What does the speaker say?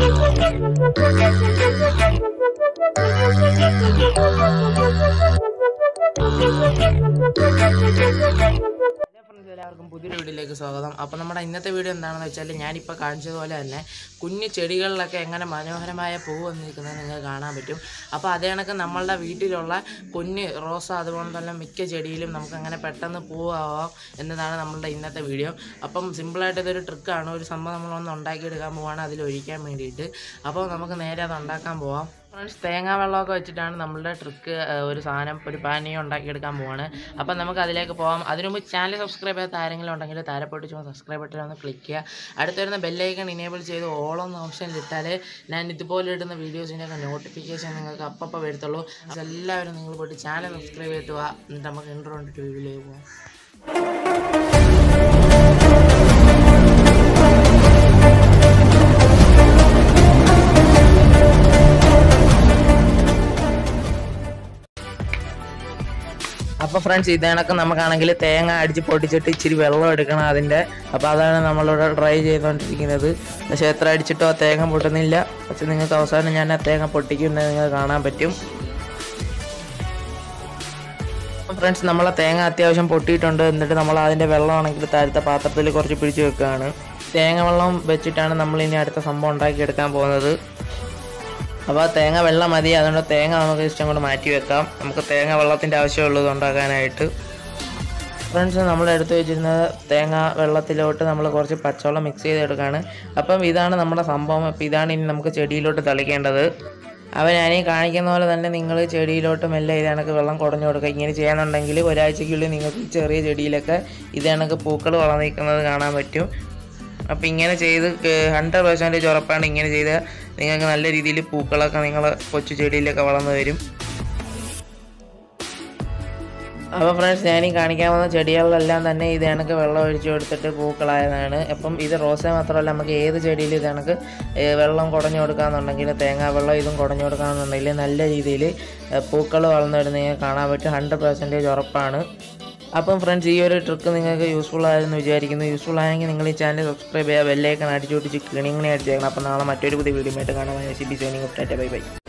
friends എല്ലാവർക്കും പുതിയൊരു വീഡിയോയിലേക്ക് സ്വാഗതം അപ്പോൾ നമ്മുടെ ഇന്നത്തെ വീഡിയോ എന്താണെന്ന് വെച്ചാൽ ഞാനിപ്പോൾ കാണിച്ചതുപോലെ തന്നെ കുഞ്ഞു ചെടികളിലൊക്കെ എങ്ങനെ മനോഹരമായ പൂവ് വന്നിരിക്കുന്നത് നിങ്ങൾക്ക് കാണാൻ പറ്റും അപ്പോൾ അതേ കണക്ക് നമ്മളുടെ വീട്ടിലുള്ള കുഞ്ഞ് റോസ അതുപോലെ തന്നെ മിക്ക ചെടിയിലും നമുക്ക് അങ്ങനെ പെട്ടെന്ന് പൂവാവാം എന്നതാണ് നമ്മളുടെ ഇന്നത്തെ വീഡിയോ അപ്പം സിമ്പിളായിട്ട് ഇതൊരു ട്രിക്കാണ് ഒരു സംഭവം നമ്മളൊന്ന് ഉണ്ടാക്കിയെടുക്കാൻ പോവാണ് അതിൽ ഒഴിക്കാൻ വേണ്ടിയിട്ട് അപ്പോൾ നമുക്ക് നേരെ അത് ഉണ്ടാക്കാൻ പോവാം ഫ്രണ്ട്സ് തേങ്ങാ വെള്ളമൊക്കെ വെച്ചിട്ടാണ് നമ്മളുടെ ട്രിക്ക് ഒരു സാധനം ഒരു പാനീയം ഉണ്ടാക്കിയെടുക്കാൻ പോവാണ് അപ്പം നമുക്ക് അതിലേക്ക് പോകാം അതിനു മുമ്പ് ചാനൽ സബ്സ്ക്രൈബ് ചെയ്യാത്ത ആരെങ്കിലും ഉണ്ടെങ്കിൽ താരപ്പെട്ട് ചുമ്മാ സബ്സ്ക്രൈബ് ബട്ടൺ ഒന്ന് ക്ലിക്ക് ചെയ്യുക അടുത്ത് വരുന്ന ബെല്ലൈക്കൺ ഇനേബിൾ ചെയ്ത് ഓളെന്ന ഓപ്ഷനിൽ ഇട്ടാൽ ഞാൻ ഇതുപോലെ ഇടുന്ന വീഡിയോസിൻ്റെ ഒക്കെ നോട്ടിഫിക്കേഷൻ നിങ്ങൾക്ക് അപ്പം വരത്തുള്ളൂ എല്ലാവരും നിങ്ങൾ പോയിട്ട് ചാനൽ സബ്സ്ക്രൈബ് ചെയ്തിട്ട് വാ എന്നിട്ട് നമുക്ക് ഇൻട്രോ കണ്ടിട്ട് വീഡിയോയിലേക്ക് പോകാം അപ്പോൾ ഫ്രണ്ട്സ് ഇതേണക്ക് നമുക്കാണെങ്കിൽ തേങ്ങ അടിച്ച് പൊട്ടിച്ചിട്ട് ഇച്ചിരി വെള്ളം എടുക്കണം അതിൻ്റെ അപ്പോൾ അതാണ് നമ്മളിവിടെ ട്രൈ ചെയ്തുകൊണ്ടിരിക്കുന്നത് പക്ഷേ എത്ര അടിച്ചിട്ടോ ആ തേങ്ങ പൊട്ടുന്നില്ല പക്ഷെ നിങ്ങൾക്ക് അവസാനം ഞാൻ ആ തേങ്ങ പൊട്ടിക്കുന്നത് നിങ്ങൾക്ക് കാണാൻ പറ്റും ഫ്രണ്ട്സ് നമ്മളെ തേങ്ങ അത്യാവശ്യം പൊട്ടിയിട്ടുണ്ട് എന്നിട്ട് നമ്മൾ അതിൻ്റെ വെള്ളമാണെങ്കിൽ താഴത്തെ പാത്രത്തിൽ കുറച്ച് പിടിച്ച് വെക്കുകയാണ് തേങ്ങ വെള്ളം വെച്ചിട്ടാണ് നമ്മൾ ഇനി അടുത്ത സംഭവം ഉണ്ടാക്കിയെടുക്കാൻ പോകുന്നത് അപ്പോൾ തേങ്ങ വെള്ളം മതി അതുകൊണ്ട് തേങ്ങ നമുക്ക് ഇഷ്ടം കൊണ്ട് മാറ്റി വെക്കാം നമുക്ക് തേങ്ങ വെള്ളത്തിൻ്റെ ആവശ്യമുള്ളത് ഉണ്ടാക്കാനായിട്ട് ഫ്രണ്ട്സ് നമ്മൾ എടുത്തു വെച്ചിരുന്ന തേങ്ങ വെള്ളത്തിലോട്ട് നമ്മൾ കുറച്ച് പച്ചവെള്ളം മിക്സ് ചെയ്തെടുക്കുകയാണ് അപ്പം ഇതാണ് നമ്മുടെ സംഭവം അപ്പോൾ ഇതാണ് ഇനി നമുക്ക് ചെടിയിലോട്ട് തളിക്കേണ്ടത് അപ്പോൾ ഞാനീ കാണിക്കുന്ന പോലെ തന്നെ നിങ്ങൾ ചെടിയിലോട്ട് മെല്ലെ ഇത് കണക്ക് വെള്ളം കുടഞ്ഞു കൊടുക്കുക ഇങ്ങനെ ചെയ്യാന്നുണ്ടെങ്കിൽ ഒരാഴ്ചയ്ക്കുള്ളിൽ നിങ്ങൾക്ക് ഈ ചെറിയ ചെടിയിലൊക്കെ ഇത് കണക്ക് പൂക്കൾ വളർന്നിരിക്കുന്നത് കാണാൻ പറ്റും അപ്പോൾ ഇങ്ങനെ ചെയ്ത് ഹൺഡ്രഡ് പെർസെൻറ്റേജ് ഉറപ്പാണ് ഇങ്ങനെ ചെയ്താൽ നിങ്ങൾക്ക് നല്ല രീതിയിൽ പൂക്കളൊക്കെ നിങ്ങൾ കൊച്ചു ചെടിയിലൊക്കെ വളർന്നു വരും അപ്പോൾ ഫ്രണ്ട്സ് ഞാനീ കാണിക്കാൻ വന്ന ചെടികളിലെല്ലാം തന്നെ ഇത് കണക്ക് വെള്ളം ഒഴിച്ചു കൊടുത്തിട്ട് പൂക്കളായതാണ് അപ്പം ഇത് റോസ മാത്രമല്ല നമുക്ക് ഏത് ചെടിയിലും ഇത് കണക്ക് ഏ, വെള്ളം കുടഞ്ഞു കൊടുക്കാന്നുണ്ടെങ്കിൽ തേങ്ങാ വെള്ളം ഇതും കുടഞ്ഞു കൊടുക്കാന്നുണ്ടെങ്കിൽ നല്ല രീതിയിൽ പൂക്കൾ വളർന്നു വരുന്നത് കാണാൻ പറ്റും ഹൺഡ്രഡ് പെർസെൻറ്റേജ് ഉറപ്പാണ് അപ്പം ഫ്രണ്ട്സ് ഈ ഒരു ട്രിക്ക് നിങ്ങൾക്ക് യൂസ്ഫുൾ ആയെന്ന് വിചാരിക്കുന്നു യൂസ്ഫുൾ ആയെങ്കിൽ നിങ്ങൾ ഈ ചാനൽ സബ്സ്ക്രൈബ് ചെയ്യുക ബെല്ലൈക്കൺ അടിച്ചു പൊട്ടിച്ച് കിണിങ്ങനെ അടിച്ചേക്കണം അപ്പം നാളെ മറ്റൊരു പുതിയ വീഡിയോ ആയിട്ട് കാണാൻ C B signing bye by